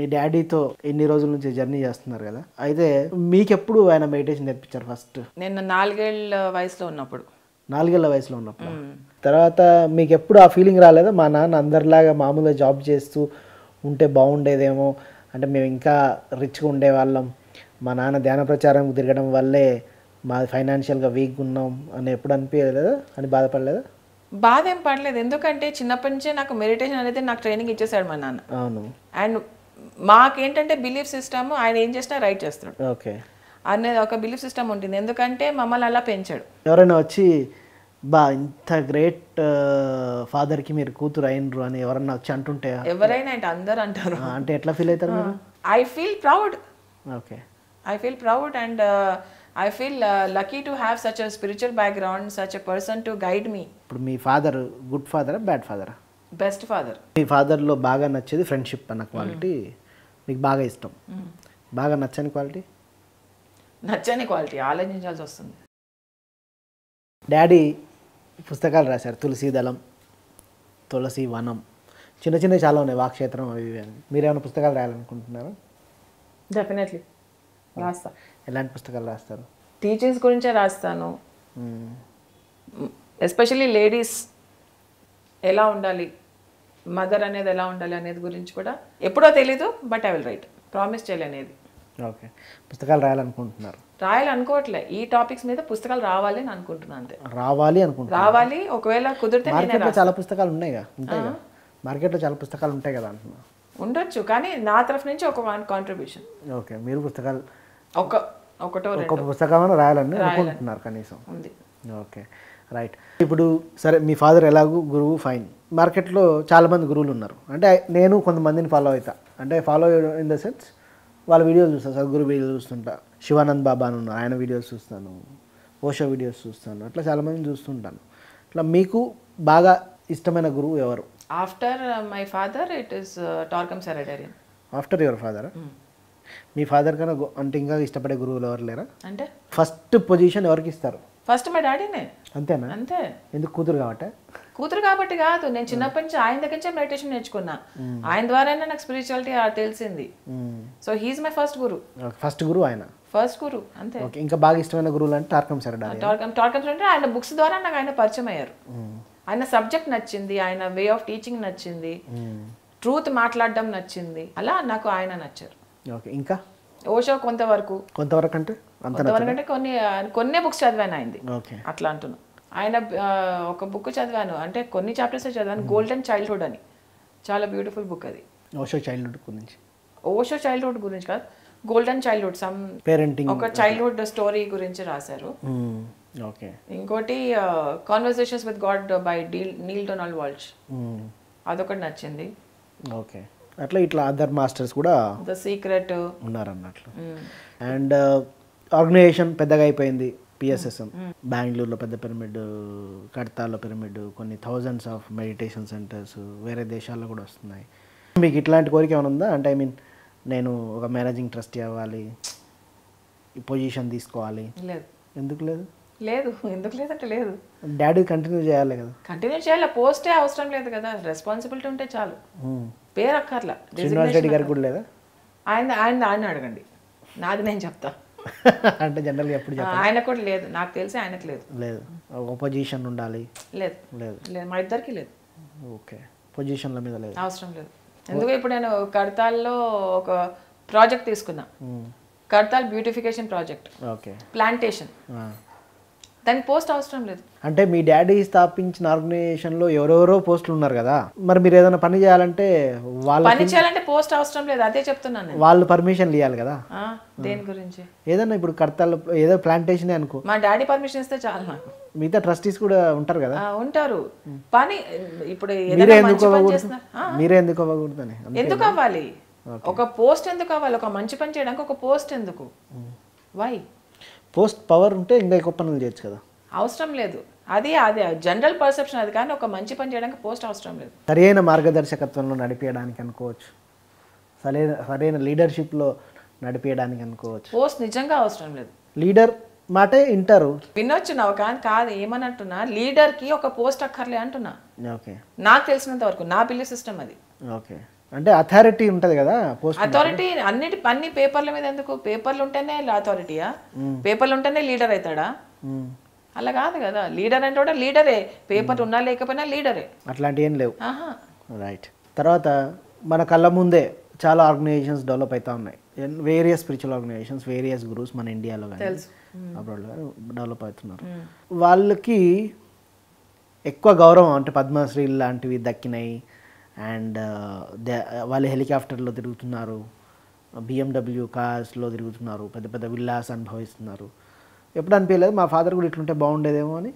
డాడీతో ఎన్ని రోజుల నుంచి జర్నీ చేస్తున్నారు కదా అయితే మీకెప్పుడు ఆయన మెడిటేషన్ నేర్పించారు ఫస్ట్ నేను నాలుగేళ్ల వయసులో ఉన్నప్పుడు నాలుగేళ్ల వయసులో ఉన్నప్పుడు తర్వాత మీకు ఎప్పుడు ఆ ఫీలింగ్ రాలేదా మా నాన్న అందరిలాగా మామూలుగా జాబ్ చేస్తూ ఉంటే బాగుండేదేమో అంటే మేము ఇంకా రిచ్గా ఉండేవాళ్ళం మా నాన్న ధ్యాన ప్రచారం తిరగడం వల్లే మా ఫైనాన్షియల్గా వీక్గా ఉన్నాం అని ఎప్పుడు అనిపించలేదా అని బాధపడలేదా బాధ ఏం పడలేదు ఎందుకంటే చిన్నప్పటి నుంచే నాకు మెడిటేషన్ అనేది నాకు ట్రైనింగ్ ఇచ్చేసాడు మా నాన్న అవును అండ్ మాకేంటంటే బిలీఫ్ సిస్టమ్ ఆయన ఏం చేసినా రైట్ చేస్తాడు ఓకే అనేది ఒక బిలీఫ్ సిస్టమ్ ఉంటుంది ఎందుకంటే మమ్మల్ని అలా పెంచాడు ఎవరైనా వచ్చి బా ఇంత గ్రేట్ ఫాదర్కి మీరు కూతురు అయినరు అని ఎవరన్నా వచ్చి అంటుంటే ఎవరైనా అంటే అందరు అంటారు ఆ, అంటే ఎట్లా ఫీల్ అవుతారు మీరు I feel proud okay I feel proud and I feel lucky to have such a spiritual background such a person to guide me ఇప్పుడు మీ ఫాదర్ గుడ్ ఫాదరా బ్యాడ్ ఫాదరా బెస్ట్ ఫాదర్ మీ ఫాదర్లో బాగా నచ్చేది ఫ్రెండ్షిప్ అన్న క్వాలిటీ మీకు బాగా ఇష్టం బాగా నచ్చని క్వాలిటీ నచ్చని క్వాలిటీ ఆలోచించాల్సి వస్తుంది డాడీ పుస్తకాలు రాశారు తులసి దళం తులసి వనం చిన్న చిన్నవి చాలా ఉన్నాయి వాక్షేత్రం అవి ఇవి అని మీరేమైనా పుస్తకాలు రాయాలనుకుంటున్నారా డెఫినెట్లీ రాస్తా ఎలాంటి పుస్తకాలు రాస్తారు టీచర్స్ గురించే రాస్తాను మ్మ్. ఎస్పెషల్లీ లేడీస్ ఎలా ఉండాలి మదర్ అనేది ఎలా ఉండాలి అనేది గురించి కూడా ఎప్పుడో తెలీదు but I will write promise చేయలేనేది ఓకే పుస్తకాలు రాయాలనుకుంటున్నారు రాయాలనుకోవట్లే ఈ టాపిక్స్ మీద పుస్తకాలు రావాలి అని అనుకుంటున్నాను అంతే రావాలి అనుకుంటున్నారు రావాలి ఒకవేళ కుదిరితే నేనే మార్కెట్లో చాలా పుస్తకాలు ఉన్నాయిగా ఉంటాయి కదా మార్కెట్లో చాలా పుస్తకాలు ఉంటాయి కదా అంటున్నా ఉండొచ్చు కానీ నా తరఫు నుంచి ఒక వన్ కాంట్రిబ్యూషన్ ఓకే మీరు పుస్తకాలు ఒక ఒకటో ఒక రెండు పుస్తకం రాయాలని అనుకుంటున్నారు కనీసం ఉంది ఓకే రైట్ ఇప్పుడు సరే మీ ఫాదర్ ఎలాగూ గురువు ఫైన్ మార్కెట్లో చాలామంది గురువులు ఉన్నారు అంటే నేను కొంతమందిని ఫాలో అవుతా అంటే ఫాలో ఇన్ ద సెన్స్ వాళ్ళ వీడియోలు చూస్తాను సద్గురు వీడియోలు చూస్తుంటా శివానంద్ బాబా అని ఉన్నారు ఆయన వీడియోస్ చూస్తాను ఓషో వీడియోస్ చూస్తాను అట్లా చాలామంది చూస్తుంటాను అట్లా మీకు బాగా ఇష్టమైన గురువు ఎవరు after my father it is టార్కమ్ సెరటేరియన్ ఆఫ్టర్ యువర్ ఫాదర్ మీ ఫాదర్ కన్నా గు- అంటే ఇంకా ఇష్టపడే గురువులు ఎవరు లేరా అంటే ఫస్ట్ పొజిషన్ ఎవరికి ఇస్తారు ఫస్ట్ మా డాడీనే అంతేనా అంతే ఎందుకు కూతురు కాబట్టి కూతురు కాబట్టి కాదు నేను చిన్నప్పటి నుంచి ఆయన దగ్గర నుంచే మెడిటేషన్ నేర్చుకున్నా ఆయన ద్వారానే నాకు స్పిరిచువాలిటీ తెలిసింది so he is my first guru first గురువు ఆయన ఫస్ట్ గురు అంతే ఓకే ఇంకా బాగా ఇష్టమైన గురువులు అంటే టార్కం సరడాలి టార్కమ్ టార్కమ్స్ అంటే ఆయన బుక్స్ ద్వారా నాకు ఆయన పరిచయం అయ్యారు ఆయన సబ్జెక్ట్ నచ్చింది ఆయన వే ఆఫ్ టీచింగ్ నచ్చింది ట్రూత్ మాట్లాడడం నచ్చింది అలా నాకు ఆయన నచ్చారు ఓకే ఇంకా ఓషో కొంతవరకు కొంతవరకు అంటే అంత కొంతవరకు అంటే కొన్ని కొన్నే బుక్స్ చదివాను ఆయనది ఓకే అట్లా అంటున్నా ఆయన ఆ, ఒక బుక్ చదివాను అంటే కొన్ని చాప్టర్స్ చదివాను గోల్డెన్ చైల్డ్హుడ్ అని చాలా బ్యూటిఫుల్ బుక్ అది ఓషో చైల్డ్హుడ్ గురించి ఓషో చైల్డ్హుడ్ గురించి కాదు గోల్డెన్ చైల్డ్హుడ్ సమ్ పేరెంటింగ్ ఒక చైల్డ్హుడ్ స్టోరీ గురించి రాశారు ఓకే ఇంకోటి కాన్వర్సేషన్స్ విత్ గాడ్ బై డీల్ నీల్ డొనాల్డ్ వాల్చ్ అదొకటి నచ్చింది ఓకే అట్లా ఇట్లా అదర్ మాస్టర్స్ కూడా ద సీక్రెట్ ఉన్నారు అన్నట్లు అండ్ ఆర్గనైజేషన్ పెద్దగా అయిపోయింది పిఎస్ఎస్ఎం బెంగళూరులో పెద్ద పిరమిడ్ కడతాలో పిరమిడ్ కొన్ని థౌజండ్స్ ఆఫ్ మెడిటేషన్ సెంటర్స్ వేరే దేశాల్లో కూడా వస్తున్నాయి మీకు ఇట్లాంటి కోరిక ఏమైనా ఉందా అంటే ఐ మీన్ నేను ఒక మేనేజింగ్ ట్రస్టీ అవ్వాలి ఈ పొజిషన్ తీసుకోవాలి లేదు ఎందుకు లేదు లేదు ఎందుకు లేదంటే లేదు డాడీ కంటిన్యూ చేయాలి కదా కంటిన్యూ చేయాలి పోస్టే అవసరం లేదు కదా రెస్పాన్సిబిలిటీ ఉంటే చాలు పేరు అక్కర్లా శ్రీనివాస్ రెడ్డి గారికి కూడా లేదా ఆయన ఆయన ఆయన అడగండి నాది నేను చెప్తా అంటే జనరల్గా ఎప్పుడు ఆ, ఆయన కూడా లేదు నాకు తెలిసి ఆయనకు లేదు లేదు ఒక పొజిషన్ ఉండాలి లేదు లేదు లేదు మా ఇద్దరికి లేదు ఓకే పొజిషన్ల మీద లేదు అవసరం లేదు ఎందుకు ఇప్పుడు నేను కడతాల్లో ఒక ప్రాజెక్ట్ తీసుకున్నా Kadthal beautification project okay plantation దానికి పోస్ట్ అవసరం లేదు అంటే మీ డాడీ స్థాపించిన ఆర్గనైజేషన్లో ఎవరెవరో పోస్టులు ఉన్నారు కదా మరి మీరు ఏదైనా పని చేయాలంటే వాళ్ళ పని చేయాలంటే పోస్ట్ అవసరం లేదు అదే చెప్తున్నాను నేను వాళ్ళు పర్మిషన్ ఇవ్వాలి కదా ఆ, దేని గురించి ఏదన్నా ఇప్పుడు కడతాలు ఏదో ప్లాంటేషన్ అనుకో మా డాడీ పర్మిషన్ ఇస్తే చాలు నాకు మిగతా ట్రస్టీస్ కూడా ఉంటారు కదా ఆ, ఉంటారు పని ఇప్పుడు మీరే ఏదైనా ఎందుకు మంచి పని అవ్వకూడదు చేస్తున్నా ఆ, మీరే ఎందుకు అవ్వకూడదని ఎందుకు అవ్వాలి ఒక పోస్ట్ ఎందుకు అవ్వాలి ఒక మంచి పని చేయడానికి ఒక పోస్ట్ ఎందుకు వై పోస్ట్ పవర్ ఉంటే ఇంకా ఎక్కువ పనులు చేయొచ్చు కదా అవసరం లేదు అది అది జనరల్ పర్సెప్షన్ అది కానీ ఒక మంచి పని చేయడానికి పోస్ట్ అవసరం లేదు సరైన మార్గదర్శకత్వంలో నడిపించడానికి అనుకోవచ్చు సరైన సరైన లీడర్షిప్లో నడిపించడానికి అనుకోవచ్చు పోస్ట్ నిజంగా అవసరం లేదు లీడర్ మాటే వింటారు వినొచ్చు నావు కానీ కాదు ఏమనంటున్నా లీడర్కి ఒక పోస్ట్ అక్కర్లే అంటున్నా ఓకే నాకు తెలిసినంత వరకు నా బిలీఫ్ సిస్టమ్ అది ఓకే అంటే అథారిటీ ఉంటుంది కదా పోస్ట్ అథారిటీ అన్నిటి అన్ని పేపర్ల మీద ఎందుకు పేపర్లు ఉంటేనే అథారిటీయా పేపర్లు ఉంటేనే లీడర్ అవుతాడా అలా కాదు కదా లీడర్ అంటే కూడా లీడరే పేపర్ ఉన్నా లేకపోయినా లీడరే అట్లాంటివి ఏం లేవు ఆహా రైట్ తర్వాత మన కళ్ళ ముందే చాలా ఆర్గనైజేషన్స్ డెవలప్ అవుతా ఉన్నాయి various spiritual organisations various groups మన ఇండియాలో కానీ అబ్రాడ్లో కానీ డెవలప్ అవుతున్నారు వాళ్ళకి ఎక్కువ గౌరవం అంటే పద్మశ్రీ లాంటివి దక్కినాయి అండ్ వాళ్ళు హెలికాప్టర్లో తిరుగుతున్నారు బిఎండబ్ల్యూ కార్స్లో తిరుగుతున్నారు పెద్ద పెద్ద విల్లాస్ అనుభవిస్తున్నారు ఎప్పుడు అనిపించలేదు మా ఫాదర్ కూడా ఇట్లుంటే బాగుండేదేమో అని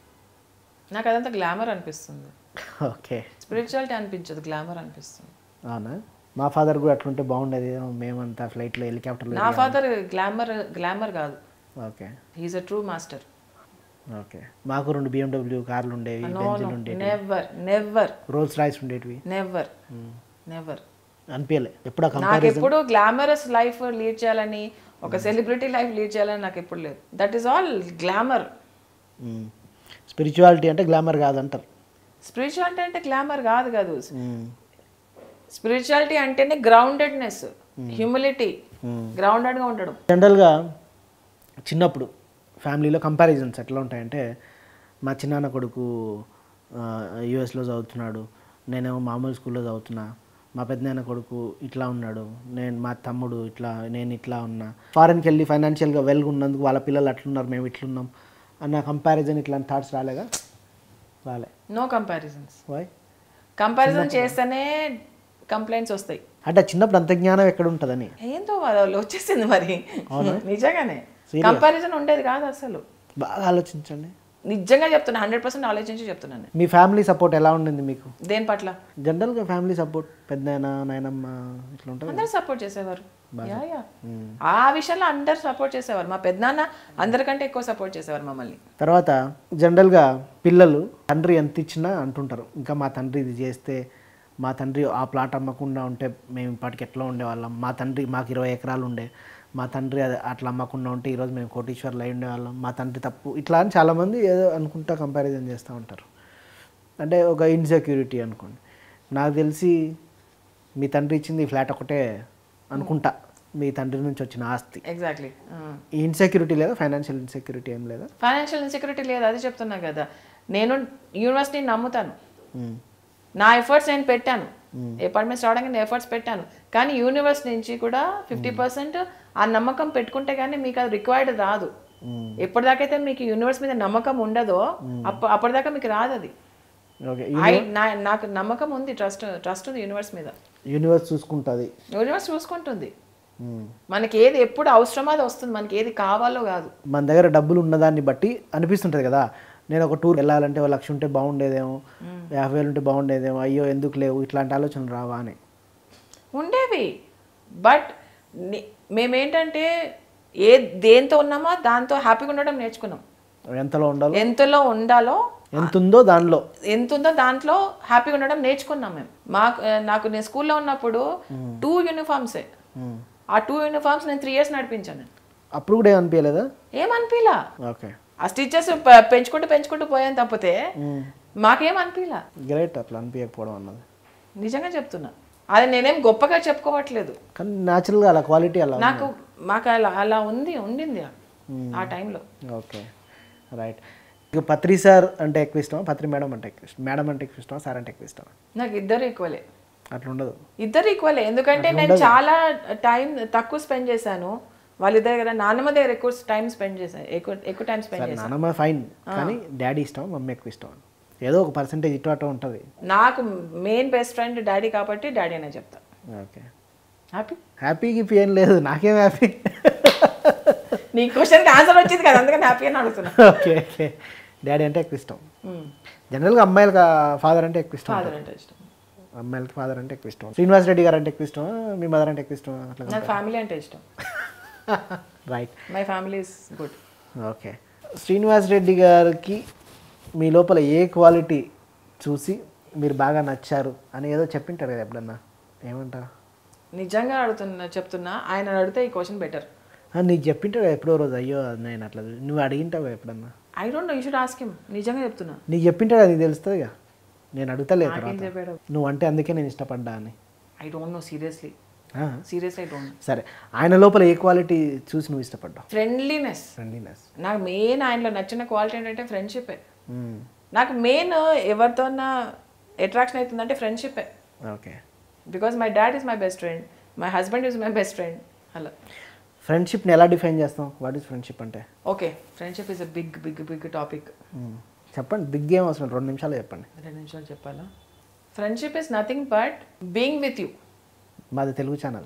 నాకు అదంతా గ్లామర్ అనిపిస్తుంది ఓకే స్పిరిచువాలిటీ అనిపించదు గ్లామర్ అనిపిస్తుంది అవునా మా ఫాదర్ కూడా అట్లుంటే బాగుండేది మేమంతా ఫ్లైట్లో హెలికాప్టర్లో నా ఫాదర్ గ్లామర్ గ్లామర్ కాదు okay he is a true master okay మాకు రెండు బిఎండబ్ల్యూ కార్లు ఉండేవి బెంజీలు ఉండేవి నెవర్ నెవర్ రోల్స్ రాయిస్ ఉండేటివి నెవర్ నెవర్ అనిపించలే ఎప్పుడు ఆ నాకు ఎప్పుడు గ్లామరస్ లైఫ్ లీడ్ చేయాలని ఒక సెలబ్రిటీ లైఫ్ లీడ్ చేయాలని నాకు ఎప్పుడు లేదు that is all glamour spirituality అంటే గ్లామర్ కాదంటారు స్పిరిచువాలిటీ అంటే గ్లామర్ కాదు కాదు స్పిరిచువాలిటీ అంటేనే గ్రౌండెడ్నెస్ హ్యూమిలిటీ గ్రౌండెడ్గా ఉండడం జనరల్గా చిన్నప్పుడు ఫ్యామిలీలో కంపారిజన్స్ ఎట్లా ఉంటాయంటే మా చిన్నాన్న కొడుకు యుఎస్లో చదువుతున్నాడు నేనేమో మామూలు స్కూల్లో చదువుతున్నా మా పెద్దనాన్న కొడుకు ఇట్లా ఉన్నాడు నేను మా తమ్ముడు ఇట్లా నేను ఇట్లా ఉన్నా ఫారెన్కి వెళ్ళి ఫైనాన్షియల్గా వెల్గా ఉన్నందుకు వాళ్ళ పిల్లలు అట్లున్నారు మేము ఇట్లున్నాం అన్న కంపారిజన్ ఇట్లాంటి థాట్స్ రాలేగా రాలే నో కంపారిజన్స్ వై కంపారిజన్ చేస్తేనే కంప్లైంట్స్ వస్తాయి అంటే చిన్నప్పుడు అంత జ్ఞానం ఎక్కడ ఉంటుందని ఏందో వాళ్ళు వచ్చేసింది మరి నిజంగానే కంపారిజన్ ఉండేది కాదు అసలు బాగా ఆలోచించండి నిజంగా చెప్తున్నా హండ్రెడ్ పర్సెంట్ ఆలోచించి చెప్తున్నాను మీ ఫ్యామిలీ సపోర్ట్ ఎలా ఉండింది మీకు దేని పట్ల జనరల్గా ఫ్యామిలీ సపోర్ట్ పెద్దనాయన నాయనమ్మ ఇట్లా ఉంటుంది అందరు సపోర్ట్ చేసేవారు యా యా ఆ విషయంలో అందరు సపోర్ట్ చేసేవారు మా పెద్దనాన్న అందరికంటే ఎక్కువ సపోర్ట్ చేసేవారు మమ్మల్ని తర్వాత జనరల్గా పిల్లలు తండ్రి ఎంత ఇచ్చినా అంటుంటారు ఇంకా మా తండ్రి ఇది చేస్తే మా తండ్రి ఆ ప్లాట్ అమ్మకుండా ఉంటే మేము ఇప్పటికి ఎట్లా ఉండేవాళ్ళం మా తండ్రి మాకు ఇరవై ఎకరాలు ఉండే మా తండ్రి అది అట్లా అమ్మకుండా ఉంటే ఈరోజు మేము కోటీశ్వర్లు అయి ఉండేవాళ్ళం మా తండ్రి తప్పు ఇట్లా అని చాలామంది ఏదో అనుకుంటా కంపారిజన్ చేస్తూ ఉంటారు అంటే ఒక ఇన్సెక్యూరిటీ అనుకోండి నాకు తెలిసి మీ తండ్రి ఇచ్చింది ఈ ఫ్లాట్ ఒకటే అనుకుంటా మీ తండ్రి నుంచి వచ్చిన ఆస్తి ఎగ్జాక్ట్లీ ఈ ఇన్సెక్యూరిటీ లేదా ఫైనాన్షియల్ ఇన్సెక్యూరిటీ ఏం లేదా ఫైనాన్షియల్ ఇన్సెక్యూరిటీ లేదు అది చెప్తున్నా కదా నేను యూనివర్సిటీని నమ్ముతాను నా ఎఫర్ట్స్ నేను పెట్టాను అపార్ట్మెంట్స్ రావడానికి నేను ఎఫర్ట్స్ పెట్టాను కానీ యూనివర్స్ నుంచి కూడా ఫిఫ్టీ పర్సెంట్ ఆ నమ్మకం పెట్టుకుంటే కానీ మీకు అది రిక్వైర్డ్ రాదు ఎప్పటిదాకైతే మీకు యూనివర్స్ మీద నమ్మకం ఉండదో అప్ప అప్పటిదాకా మీకు రాదు అది ఓకే I- నా- నాకు నమ్మకం ఉంది ట్రస్ట్ ట్రస్ట్ ఉంది యూనివర్స్ మీద యూనివర్స్ చూసుకుంటుంది యూనివర్స్ చూసుకుంటుంది మనకి ఏది ఎప్పుడు అవసరమో అది వస్తుంది మనకి ఏది కావాలో కాదు మన దగ్గర డబ్బులు ఉన్నదాన్ని బట్టి అనిపిస్తుంటుంది కదా నేను ఒక టూర్ వెళ్ళాలంటే ఒక లక్ష ఉంటే బాగుండేదేమో యాభై వేలు ఉంటే బాగుండేదేమో అయ్యో ఎందుకు లేవు ఇట్లాంటి ఆలోచనలు రావా అని ఉండేవి బట్ మేమేంటంటే ఏ దేంతో ఉన్నామో దాంతో హ్యాపీగా ఉండడం నేర్చుకున్నాం ఎంతలో ఉండాలో ఎంతలో ఉండాలో ఎంత ఉందో దానిలో ఎంత ఉందో దాంట్లో హ్యాపీగా ఉండడం నేర్చుకున్నాం మేము మాకు ఆ, నాకు నేను స్కూల్లో ఉన్నప్పుడు టూ యూనిఫామ్సే మ్మ్. ఆ టూ యూనిఫామ్స్ నేను త్రీ ఇయర్స్ నడిపించాను అప్పుడు కూడా ఏమనిపించలేదా ఏమనిపిలా ఓకే ఆ స్టిచెస్ పెంచుకుంటూ పెంచుకుంటూ పోయాను తప్పితే మాకేం అనిపిలా గ్రేట్ అట్లా అనిపించకపోవడం అన్నది నిజంగా చెప్తున్నా అది నేనేం గొప్పగా చెప్పుకోవట్లేదు కానీ న్యాచురల్గా అలా క్వాలిటీ అలా నాకు మాకు అలా అలా ఉంది ఉండింది ఆ టైంలో ఓకే రైట్ ఇక పత్రి సార్ అంటే ఎక్కువ ఇష్టమా పత్రి మేడం అంటే ఎక్కువ ఇష్టం మేడం అంటే ఎక్కువ ఇష్టమా సార్ అంటే ఎక్కువ ఇష్టమా నాకు ఇద్దరు ఈక్వలే అట్లా ఉండదు ఇద్దరు ఈక్వలే ఎందుకంటే నేను చాలా టైం తక్కువ స్పెండ్ చేశాను వాళ్ళిద్దరి దగ్గర నాన్నమ్మ దగ్గర ఎక్కువ టైం స్పెండ్ చేశాను ఎక్కువ ఎక్కువ టైం స్పెండ్ చేశాను నానమ్మ ఫైన్ కానీ డాడీ ఇష్టం మమ్మీ ఎక్కువ ఇష్టం ఏదో ఒక పర్సంటేజ్ ఇటు అటు ఉంటుంది నాకు మెయిన్ బెస్ట్ ఫ్రెండ్ డాడీ కాబట్టి డాడీ అనే చెప్తా ఓకే హ్యాపీ హ్యాపీ గిఫ్ట్ ఏం లేదు నాకేం హ్యాపీ నీ క్వశ్చన్కి ఆన్సర్ వచ్చింది కదా అందుకని హ్యాపీ అని అడుగుతున్నా ఓకే ఓకే డాడీ అంటే ఎక్కువ ఇష్టం జనరల్గా అమ్మాయిలకి ఫాదర్ అంటే ఎక్కువ ఇష్టం ఫాదర్ అంటే ఇష్టం అమ్మాయిలకి ఫాదర్ అంటే ఎక్కువ ఇష్టం శ్రీనివాస్ రెడ్డి గారు అంటే ఎక్కువ ఇష్టం మీ మదర్ అంటే ఎక్కువ ఇష్టం అట్లా నాకు ఫ్యామిలీ అంటే ఇష్టం right my family is good okay Srinivas Reddy గారికి మీ లోపల ఏ క్వాలిటీ చూసి మీరు బాగా నచ్చారు అని ఏదో చెప్పింటారు కదా ఎప్పుడన్నా ఏమంటా నిజంగా అడుగుతున్నా చెప్తున్నా ఆయన అడిగితే ఈ క్వశ్చన్ బెటర్ ఆ, నీకు చెప్పింటావు కదా ఎప్పుడో రోజు అయ్యో అది నేను అట్లా నువ్వు అడిగింటావు కదా ఎప్పుడన్నా I don't know you should ask him నిజంగా చెప్తున్నా నీకు చెప్పింటాడు అది తెలుస్తుంది కదా నేను అడుగుతలేదు నాకేం తర్వాత చెప్పాడు నువ్వు అంటే అందుకే నేను ఇష్టపడ్డా అని I don't know seriously ah, seriously I don't సరే ఆయన లోపల ఏ క్వాలిటీ చూసి నువ్వు ఇష్టపడ్డావు ఫ్రెండ్లీనెస్ ఫ్రెండ్లీనెస్ నాకు మెయిన్ ఆయనలో నచ్చిన క్వాలిటీ ఏంటంటే ఫ్రెండ్షిప్పే నాకు మెయిన్ ఎవరితోనా అట్రాక్షన్ అవుతుందంటే ఫ్రెండ్షిప్పే okay because my dad is my best friend my husband is my best friend అలా ఫ్రెండ్షిప్ని ఎలా డిఫైన్ చేస్తాం వాట్ ఈస్ ఫ్రెండ్షిప్ అంటే okay friendship is a big big big topic hmm. చెప్పండి బిగ్ ఏం అవసరం రెండు నిమిషాలు చెప్పండి రెండు నిమిషాలు చెప్పాలా friendship is nothing but being with you మాది తెలుగు ఛానల్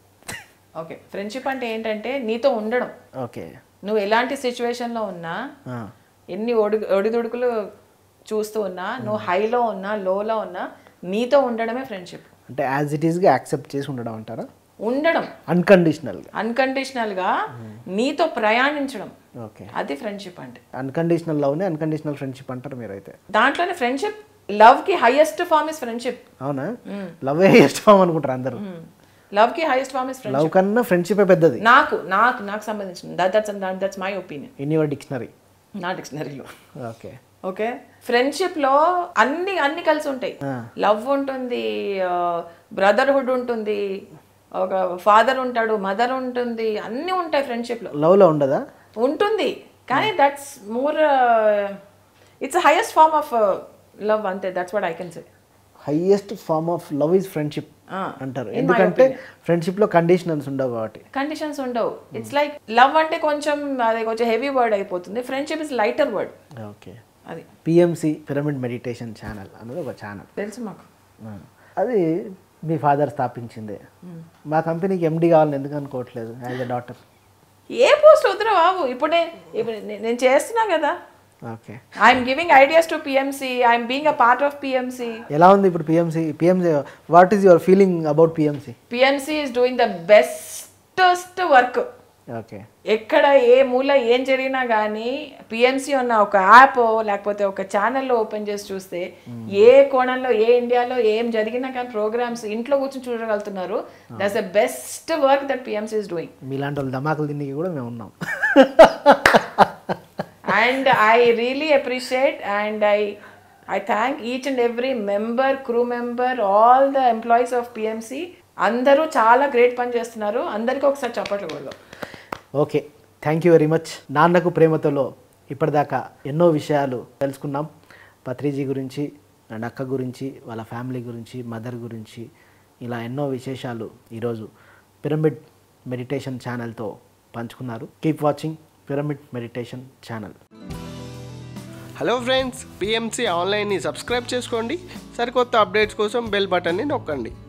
ఓకే ఫ్రెండ్షిప్ అంటే ఏంటంటే నీతో ఉండడం ఓకే నువ్వు ఎలాంటి సిచ్యువేషన్లో ఉన్నా ఆ, ఎన్ని ఒడి ఒడిదుడుకులు చూస్తూ ఉన్నా నువ్వు హైలో ఉన్నా లోలో ఉన్నా నీతో ఉండడమే ఫ్రెండ్షిప్ అంటే యాజ్ ఇట్ ఈస్గా యాక్సెప్ట్ చేసి ఉండడం అంటారా ఉండడం అన్కండిషనల్గా అన్కండిషనల్గా నీతో ప్రయాణించడం ఓకే అది ఫ్రెండ్షిప్ అంటే అన్కండిషనల్ లవ్ని అన్కండిషనల్ ఫ్రెండ్షిప్ అంటారు మీరైతే దాంట్లోనే ఫ్రెండ్షిప్ లవ్కి హైయెస్ట్ ఫార్మ్ ఇస్ ఫ్రెండ్షిప్ అవునా లవ్ ఇష్టం అనుకుంటారు అందరూ లవ్కి highest form is friendship love కన్నా ఫ్రెండ్షిప్ పెద్దది నాకు నాకు నాకు సంబంధించిన that's that's my opinion in your dictionary నా డిక్షనరీలో ఓకే ఓకే ఫ్రెండ్షిప్ లో అన్ని అన్ని కలిసి ఉంటాయి లవ్ ఉంటుంది బ్రదర్హుడ్ ఉంటుంది ఒక ఫాదర్ ఉంటాడు మదర్ ఉంటుంది అన్నీ ఉంటాయి ఫ్రెండ్షిప్ లో లవ్లో ఉండదా ఉంటుంది కానీ that's more it's highest form of love అంతే that's what I can say highest form of love is friendship అంటారు ఎందుకంటే ఫ్రెండ్షిప్లో కండిషనల్స్ ఉండవు కాబట్టి కండిషన్స్ ఉండవు ఇట్స్ లైక్ లవ్ అంటే కొంచెం అది కొంచెం హెవీ వర్డ్ అయిపోతుంది friendship is lighter word okay అది పిఎంసి పిరమిడ్ మెడిటేషన్ ఛానల్ అనేది ఒక ఛానల్ తెలుసు మాకు అది మీ ఫాదర్ స్థాపించిందే మా కంపెనీకి ఎండి కావాలని ఎందుకు అనుకోవట్లేదు యాజ్ ఎ డాటర్ ఏ పోస్ట్ వద్దురా బాబు ఇప్పుడే ఇప్పుడు నే- నేను చేస్తున్నా కదా okay I'm giving ideas to PMC I'm being a part of PMC ఎలా ఉంది ఇప్పుడు PMC PMC what is your feeling about PMC PMC is doing the bestest work okay ఎక్కడ ఏ మూల ఏం జరిగినా కానీ పిఎంసి ఉన్న ఒక యాప్ లేకపోతే ఒక ఛానల్లో ఓపెన్ చేసి చూస్తే ఏ కోణంలో ఏ ఇండియాలో ఏం జరిగినా కానీ ప్రోగ్రామ్స్ ఇంట్లో కూర్చొని చూడగలుగుతున్నారు that's the best work that PMC is doing మీలాంటి వాళ్ళు ధమాకులు తిండికి కూడా మేము ఉన్నాం and i really appreciate and i i thank each and every member crew member all the employees of pmc అందరూ చాలా గ్రేట్ పని చేస్తున్నారు అందరికీ ఒకసారి చప్పట్లు కొడదాం okay thank you very much నాన్నకు ప్రేమతోలో ఇప్పటిదాకా ఎన్నో విషయాలు తెలుసుకున్నాం పత్రిజీ గురించి అండ్ అక్క గురించి వాళ్ళ ఫ్యామిలీ గురించి మదర్ గురించి ఇలా ఎన్నో విశేషాలు ఈరోజు పిరమిడ్ మెడిటేషన్ ఛానల్తో పంచుకున్నారు keep watching pyramid meditation channel hello friends PMC ఆన్లైన్ని సబ్స్క్రైబ్ చేసుకోండి సరికొత్త అప్డేట్స్ కోసం బెల్ బటన్ని నొక్కండి